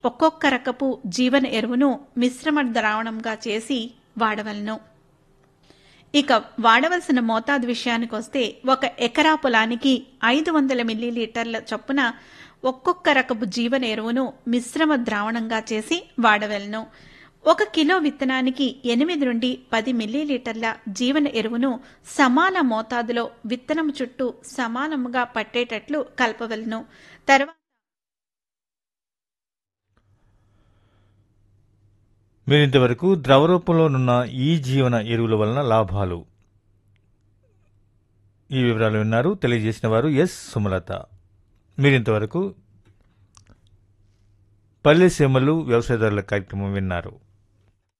ఒక్కొక్క రకపు జీవన ఎరువును మిశ్రమ ద్రావణంగా చేసి వాడవలను ఇక వాడవలసిన మోతాదు విషయానికి వస్తే ఒక ఎకరా పొలానికి ఐదు వందల మిల్లీలీటర్ల చొప్పున ఒక్కొక్క రకపు జీవన ఎరువును మిశ్రమ ద్రావణంగా చేసి వాడవలను ఒక కిలో విత్తనానికి ఎనిమిది నుండి పది మిల్లీలీటర్ల జీవన ఎరువును సమాన మోతాదులో విత్తనం చుట్టూ సమానముగా పట్టేటట్లు కలపవలను తర్వాత మీరు ఇంతవరకు ద్రవ రూపంలోనున్న ఈ జీవన ఎరువుల వలన లాభాలు ఈ వివరాలు విన్నారు తెలియజేసిన వారు ఎస్ సుమలత మీరు ఇంతవరకు పల్లె సీమలు వ్యవసాయదారుల కార్యక్రమం విన్నారు